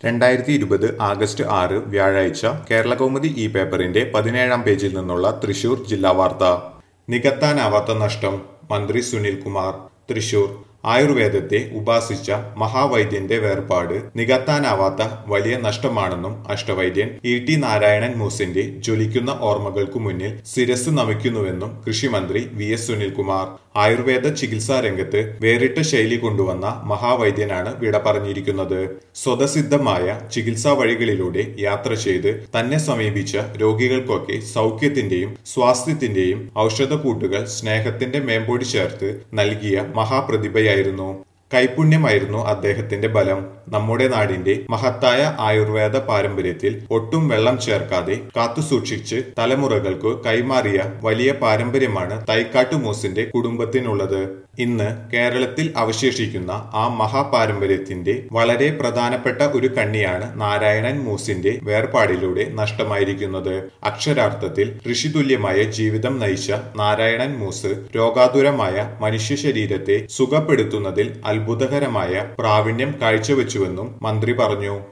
രണ്ടായിരത്തി ഇരുപത് ആഗസ്റ്റ് ആറ് വ്യാഴാഴ്ച കേരളകൗമുദി ഈ പേപ്പറിന്റെ പതിനേഴാം പേജിൽ നിന്നുള്ള തൃശൂർ ജില്ലാ വാർത്ത നികത്താനാവാത്ത നഷ്ടം മന്ത്രി സുനിൽ കുമാർ തൃശൂർ ആയുർവേദത്തെ ഉപാസിച്ച മഹാവൈദ്യന്റെ വേർപാട് നികത്താനാവാത്ത വലിയ നഷ്ടമാണെന്നും അഷ്ടവൈദ്യൻ ഇ ടി നാരായണൻ മൂസിന്റെ ജ്വലിക്കുന്ന ഓർമ്മകൾക്കു മുന്നിൽ ശിരസ് നമിക്കുന്നുവെന്നും കൃഷിമന്ത്രി വി എസ് സുനിൽകുമാർ ആയുർവേദ ചികിത്സാ രംഗത്ത് വേറിട്ട ശൈലി കൊണ്ടുവന്ന മഹാവൈദ്യനാണ് വിട പറഞ്ഞിരിക്കുന്നത് സ്വതസിദ്ധമായ ചികിത്സാ വഴികളിലൂടെ യാത്ര ചെയ്ത് തന്നെ സമീപിച്ച രോഗികൾക്കൊക്കെ സൗഖ്യത്തിന്റെയും സ്വാസ്ഥ്യത്തിന്റെയും ഔഷധക്കൂട്ടുകൾ സ്നേഹത്തിന്റെ മേമ്പോടി ചേർത്ത് നൽകിയ മഹാപ്രതിഭയായിരുന്നു കൈപുണ്യമായിരുന്നു അദ്ദേഹത്തിന്റെ ബലം നമ്മുടെ നാടിന്റെ മഹത്തായ ആയുർവേദ പാരമ്പര്യത്തിൽ ഒട്ടും വെള്ളം ചേർക്കാതെ കാത്തുസൂക്ഷിച്ച് തലമുറകൾക്ക് കൈമാറിയ വലിയ പാരമ്പര്യമാണ് തൈക്കാട്ടു മൂസിന്റെ കുടുംബത്തിനുള്ളത് ഇന്ന് കേരളത്തിൽ അവശേഷിക്കുന്ന ആ മഹാപാരമ്പര്യത്തിന്റെ വളരെ പ്രധാനപ്പെട്ട ഒരു കണ്ണിയാണ് നാരായണൻ മൂസിന്റെ വേർപാടിലൂടെ നഷ്ടമായിരിക്കുന്നത് അക്ഷരാർത്ഥത്തിൽ ഋഷിതുല്യമായ ജീവിതം നയിച്ച നാരായണൻ മൂസ് രോഗാതുരമായ മനുഷ്യ ശരീരത്തെ സുഖപ്പെടുത്തുന്നതിൽ അത്ഭുതകരമായ പ്രാവീണ്യം കാഴ്ചവെച്ചുവെന്നും മന്ത്രി പറഞ്ഞു